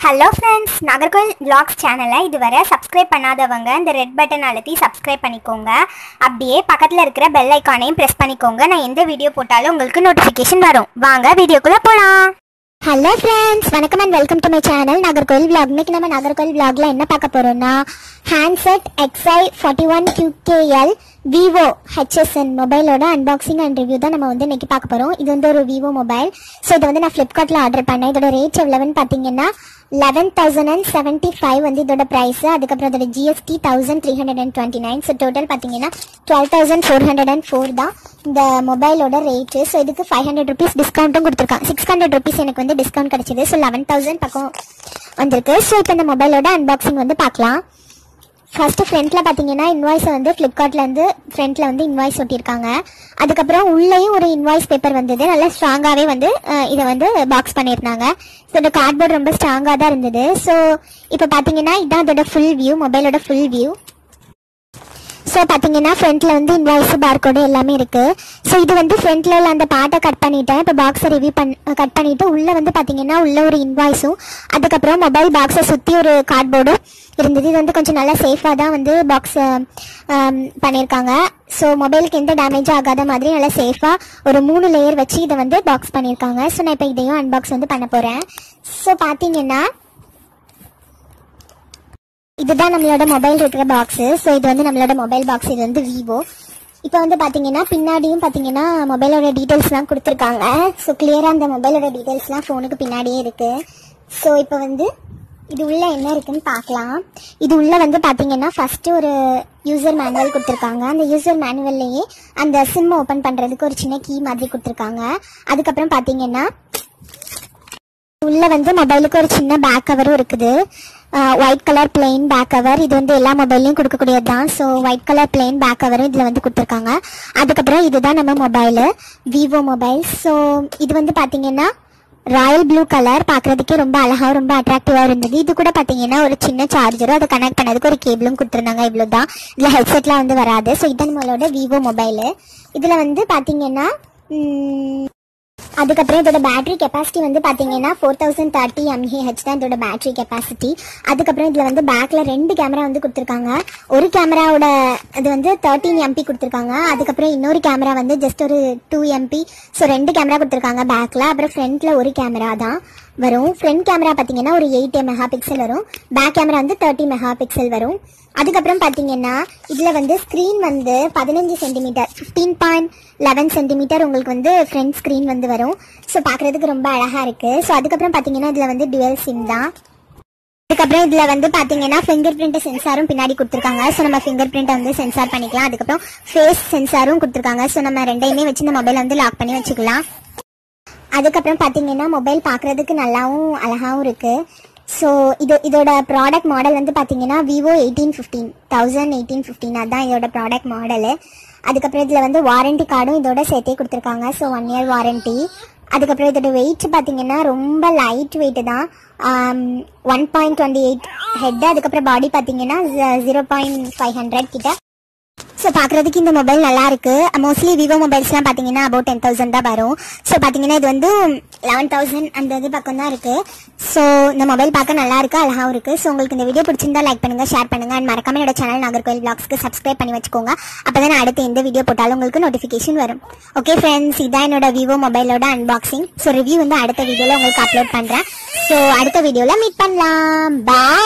hello friends Nagercoil vlogs சேனலை இதுவரை subscribe பண்ணாதவங்க இந்த ரெட் பட்டன் அழுத்தி சப்ஸ்கிரைப் பண்ணிக்கோங்க அப்படியே பக்கத்தில் இருக்கிற பெல் ஐக்கானையும் ப்ரெஸ் பண்ணிக்கோங்க நான் எந்த வீடியோ போட்டாலும் உங்களுக்கு நோட்டிஃபிகேஷன் வரும் வாங்க வீடியோக்குள்ளே போகலாம் ஹலோ ஃப்ரெண்ட்ஸ் வணக்கம் and welcome to my channel Nagercoil vlog இன்னைக்கு நம்ம நாகர்கோவில் vlogல என்ன பார்க்க போறோம்னா handset XI forty one QKL Vivo HSN மொபைலோட அன்பாக்சிங் அண்ட் ரிவ்யூ தான் நம்ம வந்து இன்னைக்கு பார்க்க போறோம் இது வந்து ஒரு விவோ மொபைல் ஸோ இதை வந்து நான் ஃப்ளிப்கார்ட்டில் ஆர்டர் பண்ணேன் இதோட ரேட் எவ்வளவுன்னு பார்த்தீங்கன்னா eleven thousand and seventy five வந்து இதோட ப்ரைஸ் அதுக்கப்புறம் அதோட GST thousand three hundred and twenty nine so total பார்த்தீங்கன்னா twelve thousand four hundred and four தான் இந்த மொபைலோட ரேட்டு ஸோ இதுக்கு ஃபைவ் ஹண்ட்ரட் ருபீஸ் டிஸ்கவுண்ட்டும் கொடுத்துருக்காங்க சிக்ஸ் ஹண்ட்ரட் ருபீஸ் எனக்கு வந்து டிஸ்கவுண்ட் கிடைச்சிது ஸோ லெவன் தௌசண்ட் பக்கம் வந்திருக்கு ஸோ இப்போ இந்த மொபைலோட அன்பாக்சிங் வந்து பார்க்கலாம் ஃபர்ஸ்ட் ஃப்ரண்ட்ல பாத்தீங்கன்னா இன்வாய்ஸை வந்து ஃப்ளிப்கார்ட்ல இருந்து ஃப்ரண்ட்ல வந்து இன்வாய்ஸ் ஒட்டியிருக்காங்க அதுக்கப்புறம் உள்ளேயும் ஒரு இன்வாய்ஸ் பேப்பர் வந்தது நல்லா ஸ்ட்ராங்காவே வந்து அஹ், இதை வந்து பாக்ஸ் பண்ணியிருந்தாங்க ஸோ இந்த கார்ட்போர்ட் ரொம்ப ஸ்ட்ராங்காக தான் இருந்தது ஸோ இப்போ பாத்தீங்கன்னா இதான் அதோட ஃபுல் வியூ மொபைலோட ஃபுல் வியூ ஸோ பார்த்தீங்கன்னா ஃப்ரண்ட்ல வந்து இன்வாய்ஸ் பார்கோடு எல்லாமே இருக்கு ஸோ இது வந்து ஃப்ரண்ட்ல உள்ள அந்த பாட்டை கட் பண்ணிட்டேன் இப்போ பாக்ஸை ரிவ்யூ பண் கட் பண்ணிட்டு உள்ள வந்து பார்த்தீங்கன்னா உள்ள ஒரு இன்வாய்ஸும் அதுக்கப்புறம் மொபைல் பாக்ஸை சுற்றி ஒரு கார்ட்போர்டும் இருந்தது இது வந்து கொஞ்சம் நல்லா சேஃபாக தான் வந்து பாக்ஸ் பண்ணியிருக்காங்க ஸோ மொபைலுக்கு எந்த டேமேஜும் ஆகாத மாதிரி நல்லா சேஃபாக ஒரு மூணு லேயர் வச்சு இதை வந்து பாக்ஸ் பண்ணியிருக்காங்க ஸோ நான் இப்போ இதையும் அன்பாக்ஸ் வந்து பண்ண போகிறேன் ஸோ பார்த்தீங்கன்னா இதுதான் நம்மளோட மொபைல் இருக்கிற பாக்ஸ் ஸோ இது வந்து நம்மளோட மொபைல் பாக்ஸ் இது வந்து விவோ இப்போ வந்து பார்த்தீங்கன்னா பின்னாடியும் பார்த்தீங்கன்னா மொபைலோட டீட்டெயில்ஸ்லாம் கொடுத்துருக்காங்க ஸோ கிளியராக அந்த மொபைலோட டீட்டெயில்ஸ்லாம் ஃபோனுக்கு பின்னாடியே இருக்குது ஸோ இப்போ வந்து இது உள்ள என்ன இருக்குன்னு பார்க்கலாம் இது உள்ள வந்து பார்த்தீங்கன்னா ஃபஸ்ட்டு ஒரு யூசர் மேனுவல் கொடுத்துருக்காங்க அந்த யூசர் மேனுவல்லையே அந்த சிம் ஓப்பன் பண்ணுறதுக்கு ஒரு சின்ன கீ மாதிரி கொடுத்துருக்காங்க அதுக்கப்புறம் பார்த்தீங்கன்னா உள்ள வந்து மொபைலுக்கு ஒரு சின்ன பேக் கவரும் இருக்குது white colour plain back cover இது வந்து எல்லா மொபைல்லையும் கொடுக்கக்கூடியது தான் so white colour plain back கவரும் இதில் வந்து கொடுத்துருக்காங்க அதுக்கப்புறம் இதுதான் நம்ம மொபைலு விவோ மொபைல் ஸோ இது வந்து பார்த்தீங்கன்னா ராயல் ப்ளூ கலர் பார்க்கறதுக்கே ரொம்ப அழகாக ரொம்ப அட்ராக்டிவாக இருந்தது இது கூட பார்த்தீங்கன்னா ஒரு சின்ன சார்ஜரும் அதை கனெக்ட் பண்ணதுக்கு ஒரு கேபிளும் கொடுத்துருந்தாங்க இவ்வளோ தான் இதில் ஹெட்செட்லாம் வந்து வராது ஸோ இதான் நம்மளோட விவோ மொபைலு இதில் வந்து பார்த்தீங்கன்னா ம், அதுக்கப்புறம் இதோட பேட்டரி கெப்பாசிட்டி வந்து பார்த்தீங்கன்னா ஃபோர் தௌசண்ட் தேர்ட்டி எம்ஏஹெச் தான் இதோட பேட்டரி கெப்பாசிட்டி அதுக்கப்புறம் இதில் வந்து பேக்கில் ரெண்டு கேமரா வந்து கொடுத்துருக்காங்க ஒரு கேமராவோட இது வந்து தேர்ட்டீன் எம்பி கொடுத்துருக்காங்க அதுக்கப்புறம் இன்னொரு கேமரா வந்து ஜஸ்ட் ஒரு டூ எம்பி ஸோ ரெண்டு கேமரா கொடுத்துருக்காங்க பேக்கில் அப்புறம் ஃப்ரண்ட்டில் ஒரு கேமரா தான் வரும் ஃப்ரண்ட் கேமரா பார்த்தீங்கன்னா ஒரு எயிட் மெகா பிக்சல் வரும் பேக் கேமரா வந்து தேர்ட்டி மெகா பிக்சல் வரும் அதுக்கப்புறம் பார்த்தீங்கன்னா இதில் வந்து ஸ்க்ரீன் வந்து பதினஞ்சு centimetre fifteen point eleven centimetre உங்களுக்கு வந்து ஃப்ரண்ட் ஸ்க்ரீன் வந்து வரும் ஸோ பார்க்குறதுக்கு ரொம்ப அழகாக இருக்குது ஸோ அதுக்கப்புறம் பார்த்தீங்கன்னா இதில் வந்து டுவெல் சிம் தான் அதுக்கப்புறம் இதில் வந்து பார்த்தீங்கன்னா ஃபிங்கர் பிரிண்ட் சென்சாரும் பின்னாடி கொடுத்துருக்காங்க ஸோ நம்ம ஃபிங்கர் பிரிண்ட்டை வந்து சென்சார் பண்ணிக்கலாம் அதுக்கப்புறம் ஃபேஸ் சென்சாரும் கொடுத்துருக்காங்க ஸோ நம்ம ரெண்டையுமே வச்சு இந்த மொபைல் வந்து லாக் பண்ணி வச்சுக்கலாம் அதுக்கப்புறம் பார்த்தீங்கன்னா மொபைல் பார்க்குறதுக்கு நல்லாவும் அழகாவும் இருக்குது ஸோ இது இதோட ப்ராடக்ட் மாடல் வந்து பார்த்தீங்கன்னா Vivo eighteen fifteen thousand eighteen fifteen அதுதான் இதோட ப்ராடக்ட் மாடலு அதுக்கப்புறம் இதில் வந்து வாரண்டி கார்டும் இதோட சேர்த்தே கொடுத்துருக்காங்க ஸோ ஒன் இயர் வாரண்டி அதுக்கப்புறம் இதோட வெயிட் பார்த்தீங்கன்னா ரொம்ப லைட் வெயிட் தான் one point twenty eight head அதுக்கப்புறம் பாடி பார்த்தீங்கன்னா ஜீரோ பாயிண்ட் ஃபைவ் ஹண்ட்ரட் கிட்ட ஸோ பார்க்குறதுக்கு இந்த மொபைல் நல்லா இருக்கு மோஸ்ட்லி விவோ மொபைல்ஸ்லாம் பார்த்தீங்கன்னா அபவுட் டென் தௌசண்ட் தான் வரும் ஸோ பார்த்தீங்கன்னா இது வந்து லெவன் தௌசண்ட் அந்த இது பக்கம் தான் இருக்கு ஸோ இந்த மொபைல் பார்க்க நல்லா இருக்கு அழகாவும் இருக்கு ஸோ உங்களுக்கு இந்த வீடியோ பிடிச்சிருந்தா லைக் பண்ணுங்க ஷேர் பண்ணுங்க அண்ட் மறக்காம என்னோட சேனல் நாகர்கோயில் பிளாக்ஸ்க்கு சப்ஸ்கிரைப் பண்ணி வச்சுக்கோங்க அப்பதான் நான் அடுத்து எந்த வீடியோ போட்டாலும் உங்களுக்கு நோட்டிஃபிகேஷன் வரும் ஓகே ஃப்ரெண்ட்ஸ் இதான் என்னோட விவோ மொபைலோட அன்பாக்சிங் ஸோ ரிவ்யூ வந்து அடுத்த வீடியோவில் உங்களுக்கு அப்லோட் பண்ணுறேன் ஸோ அடுத்த வீடியோவில் மீட் பண்ணலாம் பாய்